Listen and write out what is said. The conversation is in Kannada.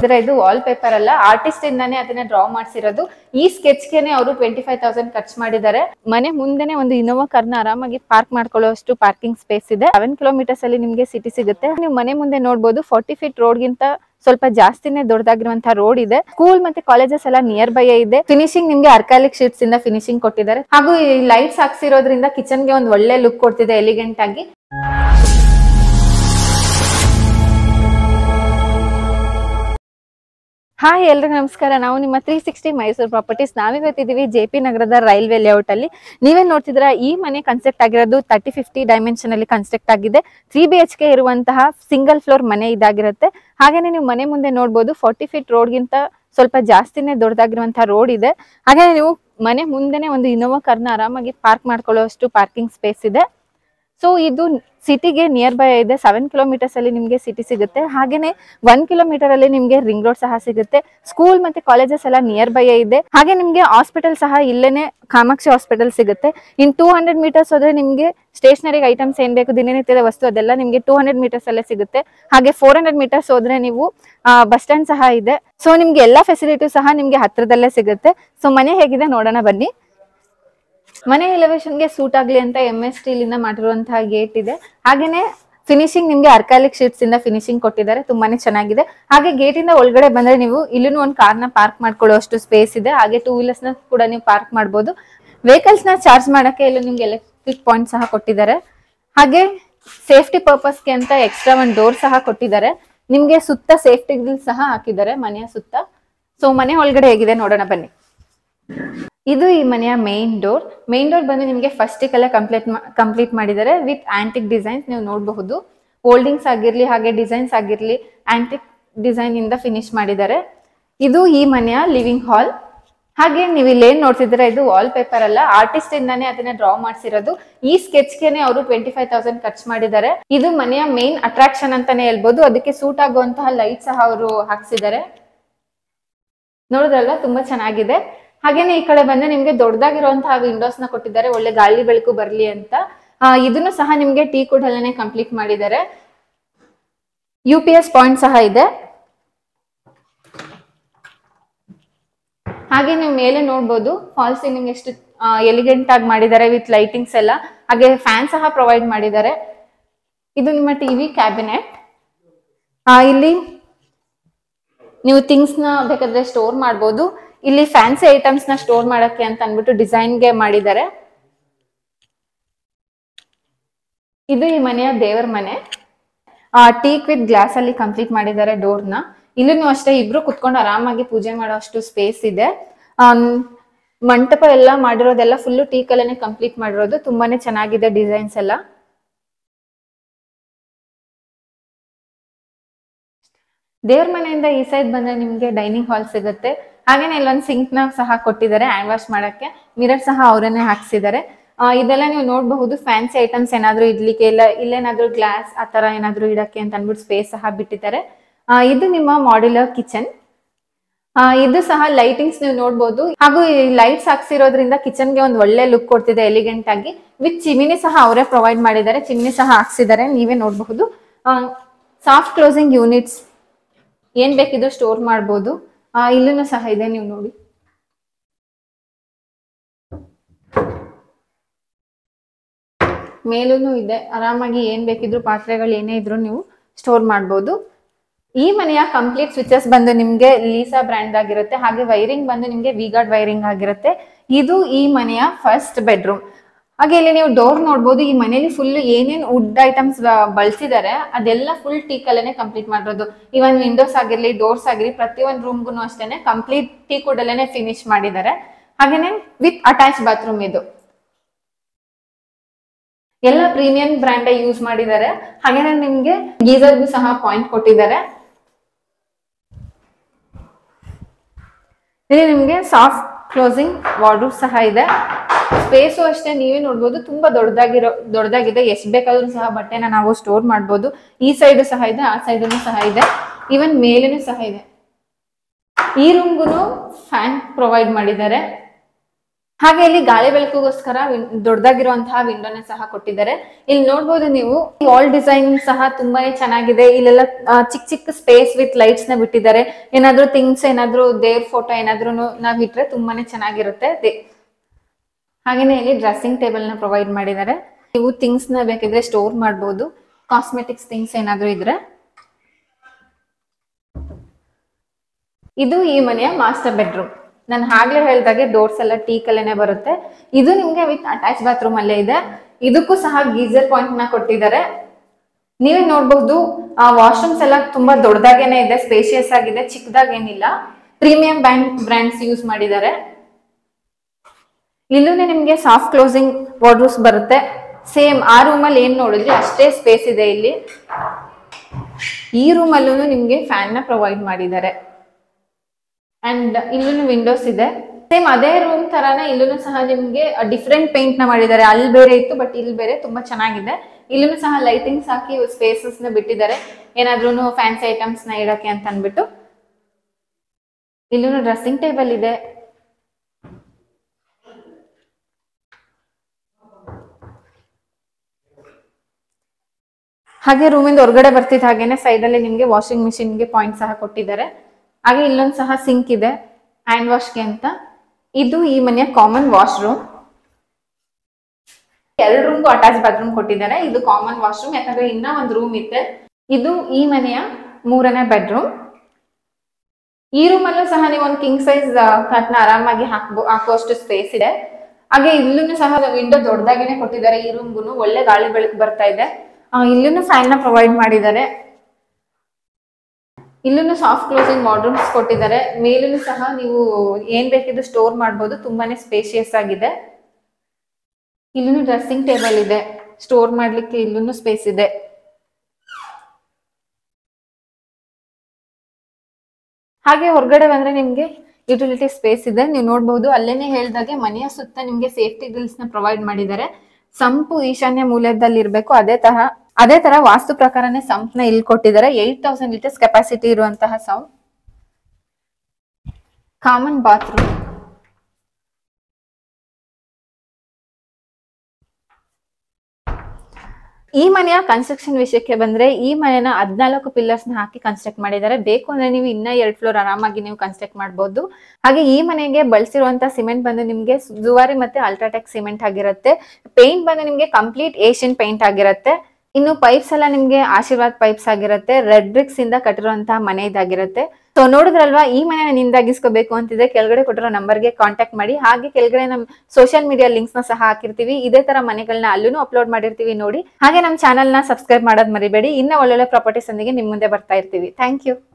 ನೋಡ್ತಿದ್ರೆ ಇದು ವಾಲ್ ಪೇಪರ್ ಅಲ್ಲ ಆರ್ಟಿಸ್ಟ್ ಇಂದಾನೆ ಅದನ್ನ ಡ್ರಾ ಮಾಡ್ಸಿರೋದು ಈ ಸ್ಕೆಚ್ ಗೆನೆ ಅವರು ಟ್ವೆಂಟಿ ಫೈವ್ ತೌಸಂಡ್ ಖರ್ಚು ಮಾಡಿದ್ದಾರೆ ಮನೆ ಮುಂದೆನೆ ಒಂದು ಇನೋವಾ ಕಾರ್ನ ಆರಾಮಾಗಿ ಪಾರ್ಕ್ ಮಾಡ್ಕೊಳ್ಳೋಷ್ಟು ಪಾರ್ಕಿಂಗ್ ಸ್ಪೇಸ್ ಇದೆ ಸೆವೆನ್ ಕಿಲೋಮೀಟರ್ಸ್ ಅಲ್ಲಿ ನಿಮ್ಗೆ ಸಿಟಿ ಸಿಗುತ್ತೆ ನೀವು ಮನೆ ಮುಂದೆ ನೋಡ್ಬೋದು ಫಾರ್ಟಿ ಫೀಟ್ ರೋಡ್ ಗಿಂತ ಸ್ವಲ್ಪ ಜಾಸ್ತಿನೇ ದೊಡ್ಡದಾಗಿರುವಂತಹ ರೋಡ್ ಇದೆ ಸ್ಕೂಲ್ ಮತ್ತೆ ಕಾಲೇಜಸ್ ಎಲ್ಲ ನಿಯರ್ ಬೈ ಇದೆ ಫಿನಿಶಿಂಗ್ ನಿಮ್ಗೆ ಅರ್ಕಾಲಿಕ್ ಶೀಟ್ಸ್ ಇಂದ ಫಿನಿಶಿಂಗ್ ಕೊಟ್ಟಿದ್ದಾರೆ ಹಾಗೂ ಈ ಲೈಟ್ಸ್ ಹಾಕ್ಸಿರೋದ್ರಿಂದ ಕಿಚನ್ ಗೆ ಒಂದು ಒಳ್ಳೆ ಲುಕ್ ಕೊಡ್ತಿದೆ ಎಲಿಗೆಂಟ್ ಆಗಿ ಹಾಯ್ ಎಲ್ರಿಗೂ ನಮಸ್ಕಾರ ನಾವು ನಿಮ್ಮ ತ್ರೀ ಸಿಕ್ಸ್ಟಿ ಮೈಸೂರು ಪ್ರಾಪರ್ಟೀಸ್ ನಾವಿವತ್ತಿದ್ದೀವಿ ಜೆ ಪಿ ನಗರದ ರೈಲ್ವೆ ಲೇಔಟ್ ಅಲ್ಲಿ ನೀವೇ ನೋಡ್ತಿದ್ರ ಈ ಮನೆ ಕನ್ಸ್ಟ್ರಕ್ಟ್ ಆಗಿರೋದು ತರ್ಟಿ ಫಿಫ್ಟಿ ಡೈಮೆನ್ಷನ್ ಅಲ್ಲಿ ಕನ್ಸ್ಟ್ರಕ್ಟ್ ಆಗಿದೆ ತ್ರೀ ಬಿ ಎಚ್ ಕೆ ಇರುವಂತಹ ಸಿಂಗಲ್ ಫ್ಲೋರ್ ಮನೆ ಇದಾಗಿರುತ್ತೆ ಹಾಗೇನೆ ನೀವು ಮನೆ ಮುಂದೆ ನೋಡ್ಬೋದು ಫಾರ್ಟಿ ಫೀಟ್ ರೋಡ್ಗಿಂತ ಸ್ವಲ್ಪ ಜಾಸ್ತಿನೇ ದೊಡ್ಡದಾಗಿರುವಂತಹ ರೋಡ್ ಇದೆ ಹಾಗೆ ನೀವು ಮನೆ ಮುಂದೆನೆ ಒಂದು ಇನೋವಾ ಕಾರ್ನ ಆರಾಮಾಗಿ ಪಾರ್ಕ್ ಮಾಡ್ಕೊಳ್ಳೋಷ್ಟು ಪಾರ್ಕಿಂಗ್ ಸ್ಪೇಸ್ ಇದೆ ಸೊ ಇದು ಸಿಟಿಗೆ ನಿಯರ್ ಬೈ ಇದೆ ಸೆವೆನ್ ಕಿಲೋಮೀಟರ್ಸ್ ಅಲ್ಲಿ ನಿಮಗೆ ಸಿಟಿ ಸಿಗುತ್ತೆ ಹಾಗೇನೆ ಒನ್ ಕಿಲೋಮೀಟರ್ ಅಲ್ಲಿ ನಿಮಗೆ ರಿಂಗ್ ರೋಡ್ ಸಹ ಸಿಗುತ್ತೆ ಸ್ಕೂಲ್ ಮತ್ತೆ ಕಾಲೇಜಸ್ ಎಲ್ಲ ನಿಯರ್ ಬೈ ಇದೆ ಹಾಗೆ ನಿಮಗೆ ಹಾಸ್ಪಿಟಲ್ ಸಹ ಇಲ್ಲೇನೆ ಕಾಮಾಕ್ಷಿ ಹಾಸ್ಪಿಟಲ್ ಸಿಗುತ್ತೆ ಇನ್ ಟೂ ಹಂಡ್ರೆಡ್ ಮೀಟರ್ಸ್ ಹೋದ್ರೆ ನಿಮಗೆ ಸ್ಟೇಷನರಿ ಐಟಮ್ಸ್ ಏನ್ ಬೇಕು ದಿನನಿತ್ಯದ ವಸ್ತು ಅದೆಲ್ಲ ನಿಮಗೆ ಟೂ ಹಂಡ್ರೆಡ್ ಮೀಟರ್ಸ್ ಅಲ್ಲೇ ಸಿಗುತ್ತೆ ಹಾಗೆ ಫೋರ್ ಹಂಡ್ರೆಡ್ ಮೀಟರ್ಸ್ ಹೋದ್ರೆ ನೀವು ಬಸ್ ಸ್ಟ್ಯಾಂಡ್ ಸಹ ಇದೆ ಸೊ ನಿಮ್ಗೆ ಎಲ್ಲಾ ಫೆಸಿಲಿಟಿ ಸಹ ನಿಮ್ಗೆ ಹತ್ರದಲ್ಲೇ ಸಿಗುತ್ತೆ ಸೊ ಮನೆ ಹೇಗಿದೆ ನೋಡೋಣ ಬನ್ನಿ ಮನೆ ಎಲಿವೇಶನ್ ಗೆ ಸೂಟ್ ಆಗ್ಲಿ ಅಂತ ಎಂ ಎಸ್ ಸ್ಟೀಲ್ ಇಂದ ಮಾಡಿರುವಂತಹ ಗೇಟ್ ಇದೆ ಹಾಗೇನೆ ಫಿನಿಶಿಂಗ್ ನಿಮ್ಗೆ ಅರ್ಕಾಲಿಕ್ ಶೀಟ್ಸ್ ಇಂದ ಫಿನಿಶಿಂಗ್ ಕೊಟ್ಟಿದ್ದಾರೆ ತುಂಬಾನೇ ಚೆನ್ನಾಗಿದೆ ಹಾಗೆ ಗೇಟ್ ಇಂದ ಒಳಗಡೆ ಬಂದ್ರೆ ನೀವು ಇಲ್ಲೂ ಒಂದು ಕಾರ್ನ ಪಾರ್ಕ್ ಮಾಡ್ಕೊಳ್ಳುವಷ್ಟು ಸ್ಪೇಸ್ ಇದೆ ಹಾಗೆ ಟೂ ವೀಲರ್ಸ್ ನ ಕೂಡ ನೀವು ಪಾರ್ಕ್ ಮಾಡ್ಬೋದು ವೆಹಿಕಲ್ಸ್ ನ ಚಾರ್ಜ್ ಮಾಡಕ್ಕೆ ಇಲ್ಲಿ ನಿಮ್ಗೆ ಎಲೆಕ್ಟ್ರಿಕ್ ಪಾಯಿಂಟ್ ಸಹ ಕೊಟ್ಟಿದ್ದಾರೆ ಹಾಗೆ ಸೇಫ್ಟಿ ಪರ್ಪಸ್ಗೆ ಅಂತ ಎಕ್ಸ್ಟ್ರಾ ಒಂದು ಡೋರ್ ಸಹ ಕೊಟ್ಟಿದ್ದಾರೆ ನಿಮ್ಗೆ ಸುತ್ತ ಸೇಫ್ಟಿ ಸಹ ಹಾಕಿದ್ದಾರೆ ಮನೆಯ ಸುತ್ತ ಸೊ ಮನೆ ಒಳಗಡೆ ಹೇಗಿದೆ ನೋಡೋಣ ಬನ್ನಿ ಇದು ಈ ಮನೆಯ ಮೇನ್ ಡೋರ್ ಮೇನ್ ಡೋರ್ ಬಂದು ನಿಮಗೆ ಫಸ್ಟಿಗೆಲ್ಲ ಕಂಪ್ಲೀಟ್ ಕಂಪ್ಲೀಟ್ ಮಾಡಿದ್ದಾರೆ ವಿತ್ ಆಂಟಿಕ್ ಡಿಸೈನ್ಸ್ ನೀವು ನೋಡಬಹುದು ಹೋಲ್ಡಿಂಗ್ಸ್ ಆಗಿರ್ಲಿ ಹಾಗೆ ಡಿಸೈನ್ಸ್ ಆಗಿರ್ಲಿ ಆಂಟಿಕ್ ಡಿಸೈನ್ ಇಂದ ಫಿನಿಶ್ ಮಾಡಿದ್ದಾರೆ ಇದು ಈ ಮನೆಯ ಲಿವಿಂಗ್ ಹಾಲ್ ಹಾಗೆ ನೀವು ಇಲ್ಲಿ ಏನ್ ನೋಡ್ತಿದ್ದೀರಾ ಇದು ವಾಲ್ ಪೇಪರ್ ಅಲ್ಲ ಆರ್ಟಿಸ್ಟ್ ಇಂದಾನೆ ಅದನ್ನ ಡ್ರಾ ಮಾಡ್ಸಿರೋದು ಈ ಸ್ಕೆಚ್ ಗೆನೆ ಅವರು ಟ್ವೆಂಟಿ ಫೈವ್ ತೌಸಂಡ್ ಖರ್ಚು ಮಾಡಿದ್ದಾರೆ ಇದು ಮನೆಯ ಮೇನ್ ಅಟ್ರಾಕ್ಷನ್ ಅಂತಾನೆ ಹೇಳ್ಬೋದು ಅದಕ್ಕೆ ಸೂಟ್ ಆಗುವಂತಹ ಲೈಟ್ ಸಹ ಅವರು ಹಾಕ್ಸಿದ್ದಾರೆ ನೋಡಿದ್ರಲ್ಲ ತುಂಬಾ ಚೆನ್ನಾಗಿದೆ ಹಾಗೇನೆ ಈ ಕಡೆ ಬಂದ್ರೆ ನಿಮ್ಗೆ ದೊಡ್ಡದಾಗಿರುವಂತಹ ವಿಂಡೋಸ್ ನ ಕೊಟ್ಟಿದ್ದಾರೆ ಒಳ್ಳೆ ಗಾಳಿ ಬೆಳಕು ಬರ್ಲಿ ಅಂತ ಆ, ಇದನ್ನು ಸಹ ನಿಮ್ಗೆ ಟೀ ಕುಡ್ ಅಲ್ಲೇ ಕಂಪ್ಲೀಟ್ ಮಾಡಿದ್ದಾರೆ ಯು ಪಿ ಎಸ್ ಪಾಯಿಂಟ್ ಸಹ ಇದೆ ಹಾಗೆ ನೀವು ಮೇಲೆ ನೋಡ್ಬೋದು ಫಾಲ್ ಸೀಲಿಂಗ್ ಎಷ್ಟು ಎಲಿಗೆಂಟ್ ಆಗಿ ಮಾಡಿದ್ದಾರೆ ವಿತ್ ಲೈಟಿಂಗ್ಸ್ ಎಲ್ಲ ಹಾಗೆ ಫ್ಯಾನ್ ಸಹ ಪ್ರೊವೈಡ್ ಮಾಡಿದ್ದಾರೆ ಇದು ನಿಮ್ಮ ಟಿವಿ ಕ್ಯಾಬಿನೆಟ್ ಇಲ್ಲಿ ನೀವು ಥಿಂಗ್ಸ್ ನ ಬೇಕಾದ್ರೆ ಸ್ಟೋರ್ ಮಾಡ್ಬೋದು ಇಲ್ಲಿ ಫ್ಯಾನ್ಸಿ ಐಟಮ್ಸ್ ನ ಸ್ಟೋರ್ ಮಾಡಕ್ಕೆ ಅಂತ ಅನ್ಬಿಟ್ಟು ಡಿಸೈನ್ ಗೆ ಮಾಡಿದ್ದಾರೆ ಇದು ಈ ಮನೆಯ ದೇವರ ಮನೆ ಟೀಕ್ ವಿತ್ ಗ್ಲಾಸ್ ಅಲ್ಲಿ ಕಂಪ್ಲೀಟ್ ಮಾಡಿದ್ದಾರೆ ಡೋರ್ ನ ಇಲ್ಲೂ ಅಷ್ಟೇ ಇಬ್ರು ಕುತ್ಕೊಂಡು ಆರಾಮಾಗಿ ಪೂಜೆ ಮಾಡೋಷ್ಟು ಸ್ಪೇಸ್ ಇದೆ ಆಮ್, ಮಂಟಪ ಎಲ್ಲ ಮಾಡಿರೋದೆಲ್ಲ ಫುಲ್ಲು ಟೀಕ್ ಅಲ್ಲೇ ಕಂಪ್ಲೀಟ್ ಮಾಡಿರೋದು ತುಂಬಾನೇ ಚೆನ್ನಾಗಿದೆ ಡಿಸೈನ್ಸ್ ಎಲ್ಲ ದೇವ್ರ ಮನೆಯಿಂದ ಈ ಸೈಡ್ ಬಂದ್ರೆ ನಿಮ್ಗೆ ಡೈನಿಂಗ್ ಹಾಲ್ ಸಿಗುತ್ತೆ ಹಾಗೇನೆ ಇಲ್ಲೊಂದು ಸಿಂಕ್ ನ ಸಹ ಕೊಟ್ಟಿದ್ದಾರೆ ಹ್ಯಾಂಡ್ ವಾಶ್ ಮಾಡಕ್ಕೆ ಮಿರರ್ ಸಹ ಅವರೇನೆ ಹಾಕ್ಸಿದ್ದಾರೆ ಆ, ಇದೆಲ್ಲ ನೀವು ನೋಡಬಹುದು ಫ್ಯಾನ್ಸಿ ಐಟಮ್ಸ್ ಏನಾದ್ರು ಇಡ್ಲಿಕ್ಕೆ ಇಲ್ಲ ಇಲ್ಲೇನಾದ್ರೂ ಗ್ಲಾಸ್ ಆ ತರ ಏನಾದ್ರೂ ಇಡಕ್ಕೆ ಅಂತ ಅನ್ಬಿಟ್ಟು ಸ್ಪೇಸ್ ಸಹ ಬಿಟ್ಟಿದ್ದಾರೆ ಆ, ಇದು ನಿಮ್ಮ ಮಾಡ್ಯುಲರ್ ಕಿಚನ್ ಇದು ಸಹ ಲೈಟಿಂಗ್ಸ್ ನೀವು ನೋಡ್ಬೋದು ಹಾಗೂ ಈ ಲೈಟ್ಸ್ ಹಾಕ್ಸಿರೋದ್ರಿಂದ ಕಿಚನ್ ಗೆ ಒಂದು ಒಳ್ಳೆ ಲುಕ್ ಕೊಡ್ತಿದೆ ಎಲಿಗೆಂಟ್ ಆಗಿ ವಿತ್ ಚಿಮಿನಿ ಸಹ ಅವರೇ ಪ್ರೊವೈಡ್ ಮಾಡಿದ್ದಾರೆ ಚಿಮಿನಿ ಸಹ ಹಾಕ್ಸಿದ್ದಾರೆ ನೀವೇ ನೋಡಬಹುದು ಸಾಫ್ಟ್ ಕ್ಲೋಸಿಂಗ್ ಯೂನಿಟ್ಸ್ ಏನ್ ಬೇಕಿದ್ರು ಸ್ಟೋರ್ ಮಾಡ್ಬೋದು ಆ, ಇಲ್ಲೂ ಸಹ ಇದೆ ನೀವು ನೋಡಿ ಮೇಲೂ ಇದೆ ಆರಾಮಾಗಿ ಏನ್ ಬೇಕಿದ್ರು ಪಾತ್ರೆಗಳು ಏನೇ ಇದ್ರು ನೀವು ಸ್ಟೋರ್ ಮಾಡ್ಬೋದು ಈ ಮನೆಯ ಕಂಪ್ಲೀಟ್ ಸ್ವಿಚಸ್ ಬಂದು ನಿಮ್ಗೆ ಲೀಸಾ ಬ್ರ್ಯಾಂಡ್ ಆಗಿರುತ್ತೆ ಹಾಗೆ ವೈರಿಂಗ್ ಬಂದು ನಿಮ್ಗೆ ವಿಗಾರ್ಡ್ ವೈರಿಂಗ್ ಆಗಿರುತ್ತೆ ಇದು ಈ ಮನೆಯ ಫಸ್ಟ್ ಬೆಡ್ರೂಮ್ ಹಾಗೆ ಇಲ್ಲಿ ನೀವು ಡೋರ್ ನೋಡ್ಬೋದು ಈ ಮನೆಯಲ್ಲಿ ಫುಲ್ ಏನೇನ್ ವುಡ್ ಐಟಮ್ಸ್ ಬಳಸಿದ್ದಾರೆ ಅದೆಲ್ಲ ಫುಲ್ ಟೀಕ್ ಅಲ್ಲೇನೆ ಕಂಪ್ಲೀಟ್ ಮಾಡಿರೋದು ಇವನ್ ವಿಂಡೋಸ್ ಆಗಿರ್ಲಿ ಡೋರ್ಸ್ ಆಗಿರ್ಲಿ ಪ್ರತಿಯೊಂದು ರೂಮ್ಗೂ ಅಷ್ಟೇನೆ ಕಂಪ್ಲೀಟ್ ಟೀಕ್ ವುಡ್ ಅಲ್ಲೇನೆ ಫಿನಿಶ್ ಮಾಡಿದ್ದಾರೆ ಹಾಗೇನೆ ವಿತ್ ಅಟ್ಯಾಚ್ ಬಾತ್ರೂಮ್ ಇದು ಎಲ್ಲ ಪ್ರೀಮಿಯಂ ಬ್ರ್ಯಾಂಡ್ ಯೂಸ್ ಮಾಡಿದ್ದಾರೆ ಹಾಗೇನೆ ನಿಮ್ಗೆ ಗೀಸರ್ಗೂ ಸಹ ಪಾಯಿಂಟ್ ಕೊಟ್ಟಿದ್ದಾರೆ ಇಲ್ಲಿ ನಿಮ್ಗೆ ಸಾಫ್ಟ್ ಕ್ಲೋಸಿಂಗ್ ವಾರ್ಡ್ರೂಬ್ ಸಹ ಇದೆ ಸ್ಪೇಸು ಅಷ್ಟೇ ನೀವೇ ನೋಡ್ಬೋದು ತುಂಬಾ ದೊಡ್ಡದಾಗಿರೋ ದೊಡ್ಡದಾಗಿದೆ ಎಷ್ಟು ಬೇಕಾದ್ರೂ ಸಹ ಬಟ್ಟೆನ ನಾವು ಸ್ಟೋರ್ ಮಾಡ್ಬೋದು ಈ ಸೈಡು ಸಹ ಇದೆ ಆ ಸೈಡನ್ನು ಸಹ ಇದೆ ಈವನ್ ಮೇಲೇನು ಸಹ ಇದೆ ಈ ರೂಮ್ಗೂ ಫ್ಯಾನ್ ಪ್ರೊವೈಡ್ ಮಾಡಿದ್ದಾರೆ ಹಾಗೆ ಇಲ್ಲಿ ಗಾಳಿ ಬೆಳಕಿಗೋಸ್ಕರ ವಿನ್- ದೊಡ್ಡದಾಗಿರುವಂತಹ ವಿಂಡೋನ ಸಹ ಕೊಟ್ಟಿದ್ದಾರೆ ಇಲ್ಲಿ ನೋಡ್ಬೋದು ನೀವು ವಾಲ್ ಡಿಸೈನ್ ಸಹ ತುಂಬಾನೇ ಚೆನ್ನಾಗಿದೆ ಇಲ್ಲೆಲ್ಲ ಆ, ಚಿಕ್ಕ ಚಿಕ್ಕ ಸ್ಪೇಸ್ ವಿತ್ ಲೈಟ್ಸ್ ನ ಬಿಟ್ಟಿದ್ದಾರೆ ಏನಾದ್ರೂ ಥಿಂಗ್ಸ್ ಏನಾದ್ರೂ ದೇವ್ರ ಫೋಟೋ ಏನಾದ್ರೂ ನಾವ್ ಇಟ್ರೆ ತುಂಬಾನೇ ಚೆನ್ನಾಗಿರುತ್ತೆ ದೇ- ಹಾಗೇನೆ ಇಲ್ಲಿ ಡ್ರೆಸ್ಸಿಂಗ್ ಟೇಬಲ್ ನ ಪ್ರೊವೈಡ್ ಮಾಡಿದ್ದಾರೆ ನೀವು ಥಿಂಗ್ಸ್ ನ ಬೇಕಿದ್ರೆ ಸ್ಟೋರ್ ಮಾಡ್ಬೋದು ಕಾಸ್ಮೆಟಿಕ್ಸ್ ಥಿಂಗ್ಸ್ ಏನಾದ್ರೂ ಇದ್ರೆ ಇದು ಈ ಮನೆಯ ಮಾಸ್ಟರ್ ಬೆಡ್ರೂಮ್ ನಾನು ಆಗ್ಲೇ ಹೇಳ್ದಾಗೆ ಡೋರ್ಸ್ ಎಲ್ಲ ಟೀ ಕಲೆನೆ ಬರುತ್ತೆ ಇದು ನಿಮ್ಗೆ ವಿತ್ ಅಟ್ಯಾಚ್ ಬಾತ್ರೂಮ್ ಅಲ್ಲೇ ಇದೆ ಇದಕ್ಕೂ ಸಹ ಗೀಸರ್ ಪಾಯಿಂಟ್ ನ ಕೊಟ್ಟಿದ್ದಾರೆ ನೀವೇ ನೋಡಬಹುದು ಆ ವಾಶ್ರೂಮ್ಸ್ ಎಲ್ಲ ತುಂಬಾ ದೊಡ್ಡದಾಗೇನೆ ಇದೆ ಸ್ಪೇಷಿಯಸ್ ಆಗಿದೆ ಚಿಕ್ಕದಾಗೇನಿಲ್ಲ ಪ್ರೀಮಿಯಂ ಬ್ಯಾಂಡ್ ಬ್ರ್ಯಾಂಡ್ಸ್ ಯೂಸ್ ಮಾಡಿದ್ದಾರೆ ಇಲ್ಲೂ ನಿಮ್ಗೆ ಸಾಫ್ಟ್ ಕ್ಲೋಸಿಂಗ್ ವಾರ್ಡ್ರೂಮ್ಸ್ ಬರುತ್ತೆ ಸೇಮ್ ಆ ರೂಮಲ್ಲಿ ಏನ್ ನೋಡಿದ್ರಿ ಅಷ್ಟೇ ಸ್ಪೇಸ್ ಇದೆ ಇಲ್ಲಿ ಈ ರೂಮಲ್ಲೂ ನಿಮ್ಗೆ ಫ್ಯಾನ್ ನ ಪ್ರೊವೈಡ್ ಮಾಡಿದ್ದಾರೆ ಅಂಡ್ ಇಲ್ಲೂ ವಿಂಡೋಸ್ ಇದೆ ಸೇಮ್ ಅದೇ ರೂಮ್ ತರಾನೇ ಇಲ್ಲೂ ಸಹ ನಿಮ್ಗೆ ಡಿಫ್ರೆಂಟ್ ಪೇಂಟ್ ನ ಮಾಡಿದ್ದಾರೆ ಅಲ್ಲಿ ಬೇರೆ ಇತ್ತು ಬಟ್ ಇಲ್ಲಿ ಬೇರೆ ತುಂಬಾ ಚೆನ್ನಾಗಿದೆ ಇಲ್ಲೂ ಸಹ ಲೈಟಿಂಗ್ಸ್ ಹಾಕಿ ಸ್ಪೇಸಸ್ ನ ಬಿಟ್ಟಿದ್ದಾರೆ ಏನಾದ್ರೂ ಫ್ಯಾನ್ಸಿ ಐಟಮ್ಸ್ ನ ಇಡಕ್ಕೆ ಅಂತ ಅನ್ಬಿಟ್ಟು ಇಲ್ಲೂ ಡ್ರೆಸ್ಸಿಂಗ್ ಟೇಬಲ್ ಇದೆ ಹಾಗೆ ರೂಮಿಂದ ಹೊರಗಡೆ ಬರ್ತಿದ್ದ ಹಾಗೇನೆ ಸೈಡ್ ಅಲ್ಲಿ ನಿಮ್ಗೆ ವಾಷಿಂಗ್ ಮಿಷಿನ್ ಗೆ ಪಾಯಿಂಟ್ ಸಹ ಕೊಟ್ಟಿದ್ದಾರೆ ಹಾಗೆ ಇಲ್ಲೊಂದ್ ಸಹ ಸಿಂಕ್ ಇದೆ ಹ್ಯಾಂಡ್ ವಾಶ್ಗೆ ಅಂತ ಇದು ಈ ಮನೆಯ ಕಾಮನ್ ವಾಶ್ರೂಮ್ ಎರಡು ರೂಮ್ಗೂ ಅಟ್ಯಾಚ್ ಬಾತ್ರೂಮ್ ಕೊಟ್ಟಿದ್ದಾರೆ ಇದು ಕಾಮನ್ ವಾಶ್ರೂಮ್ ಯಾಕಂದ್ರೆ ಇನ್ನ ಒಂದು ರೂಮ್ ಇದೆ ಇದು ಈ ಮನೆಯ ಮೂರನೇ ಬೆಡ್ರೂಮ್ ಈ ರೂಮ್ ಅಲ್ಲೂ ಸಹ ನೀವು ಒಂದು ಕಿಂಗ್ ಸೈಜ್ ಕಟ್ನ ಆರಾಮಾಗಿ ಹಾಕ್ಬೋ ಹಾಕುವಷ್ಟು ಸ್ಪೇಸ್ ಇದೆ ಹಾಗೆ ಇಲ್ಲೂ ಸಹ ವಿಂಡೋ ದೊಡ್ಡದಾಗಿನೇ ಕೊಟ್ಟಿದ್ದಾರೆ ಈ ರೂಮ್ಗೂ ಒಳ್ಳೆ ಗಾಳಿ ಬೆಳಕು ಬರ್ತಾ ಇದೆ ಇಲ್ಲೂ ಫ್ಯಾನ್ ನ ಪ್ರೊವೈಡ್ ಮಾಡಿದ್ದಾರೆ ಇಲ್ಲೂ ಸಾಫ್ಟ್ ಕ್ಲೋಸಿಂಗ್ ಮಾಡ್ರೂಮ್ಸ್ ಕೊಟ್ಟಿದ್ದಾರೆ ಮೇಲೂ ಸಹ ನೀವು ಏನ್ ಬೇಕಿದ್ರು ಸ್ಟೋರ್ ಮಾಡ್ಬೋದು ತುಂಬಾನೇ ಸ್ಪೇಷಿಯಸ್ ಆಗಿದೆ ಇಲ್ಲೂ ಡ್ರೆಸ್ಸಿಂಗ್ ಟೇಬಲ್ ಇದೆ ಸ್ಟೋರ್ ಮಾಡ್ಲಿಕ್ಕೆ ಇಲ್ಲೂ ಸ್ಪೇಸ್ ಇದೆ ಹಾಗೆ ಹೊರಗಡೆ ಬಂದ್ರೆ ನಿಮ್ಗೆ ಯುಟಿಲಿಟಿ ಸ್ಪೇಸ್ ಇದೆ ನೀವು ನೋಡಬಹುದು ಅಲ್ಲೇನೆ ಹೇಳ್ದಾಗೆ ಮನೆಯ ಸುತ್ತ ನಿಮ್ಗೆ ಸೇಫ್ಟಿ ಗ್ರಿಲ್ಸ್ ನ ಪ್ರೊವೈಡ್ ಮಾಡಿದ್ದಾರೆ ಸಂಪು ಈಶಾನ್ಯ ಮೂಲೆಯಲ್ಲಿ ಇರಬೇಕು ಅದೇ ತರ ಅದೇ ತರ ವಾಸ್ತು ಪ್ರಕಾರನೇ ಸಂಪ್ ನ ಇಲ್ಲಿ ಕೊಟ್ಟಿದ್ದಾರೆ ಏಟ್ ತೌಸಂಡ್ ಲೀಟರ್ಸ್ ಕೆಪಾಸಿಟಿ ಇರುವಂತಹ ಸೌಂಡ್ ಕಾಮನ್ ಬಾತ್ರೂಮ್ ಈ ಮನೆಯ ಕನ್ಸ್ಟ್ರಕ್ಷನ್ ವಿಷಯಕ್ಕೆ ಬಂದ್ರೆ ಈ ಮನೆನ ಹದಿನಾಲ್ಕು ಪಿಲ್ಲರ್ಸ್ ನ ಹಾಕಿ ಕನ್ಸ್ಟ್ರಕ್ಟ್ ಮಾಡಿದ್ದಾರೆ ಬೇಕು ಅಂದ್ರೆ ನೀವು ಇನ್ನ ಎರಡ್ ಫ್ಲೋರ್ ಆರಾಮಾಗಿ ನೀವು ಕನ್ಸ್ಟ್ರಕ್ಟ್ ಮಾಡಬಹುದು ಹಾಗೆ ಈ ಮನೆಗೆ ಬಳಸಿರುವಂತ ಸಿಮೆಂಟ್ ಬಂದು ನಿಮ್ಗೆ ಜುವಾರಿ ಮತ್ತೆ ಅಲ್ಟ್ರಾಟೆಕ್ ಸಿಮೆಂಟ್ ಆಗಿರುತ್ತೆ ಪೇಂಟ್ ಬಂದು ನಿಮ್ಗೆ ಕಂಪ್ಲೀಟ್ ಏಷ್ಯನ್ ಪೇಂಟ್ ಆಗಿರುತ್ತೆ ಇನ್ನು ಪೈಪ್ಸ್ ಎಲ್ಲ ನಿಮ್ಗೆ ಆಶೀರ್ವಾದ್ ಪೈಪ್ಸ್ ಆಗಿರುತ್ತೆ ರೆಡ್ ಬ್ರಿಕ್ಸ್ ಇಂದ ಕಟ್ಟಿರುವಂತಹ ಮನೆ ಇದಾಗಿರುತ್ತೆ ಸೊ ನೋಡಿದ್ರಲ್ವಾ ಈ ಮನೆ ನಿಂದಾಗಿಸ್ಕೋಬೇಕು ಅಂತಿದ್ರೆ ಕೆಳಗಡೆ ಕೊಟ್ಟಿರೋ ನಂಬರ್ಗೆ ಕಾಂಟ್ಯಾಕ್ಟ್ ಮಾಡಿ ಹಾಗೆ ಕೆಳಗಡೆ ನಮ್ ಸೋಷಿಯಲ್ ಮೀಡಿಯಾ ಲಿಂಕ್ಸ್ ನ ಸಹ ಹಾಕಿರ್ತೀವಿ ಇದೇ ತರ ಮನೆಗಳನ್ನ ಅಲ್ಲೂ ಅಪ್ಲೋಡ್ ಮಾಡಿರ್ತೀವಿ ನೋಡಿ ಹಾಗೆ ನಮ್ಮ ಚಾನಲ್ ನ ಸಬ್ಸ್ಕ್ರೈಬ್ ಮಾಡೋದ್ ಮರಿಬೇಡಿ ಇನ್ನ ಒಳ್ಳೊಳ್ಳೆ ಪ್ರಾಪರ್ಟೀಸ್ ಒಂದಿಗೆ ನಿಮ್ ಮುಂದೆ ಬರ್ತಾ ಇರ್ತೀವಿ ಥ್ಯಾಂಕ್ ಯು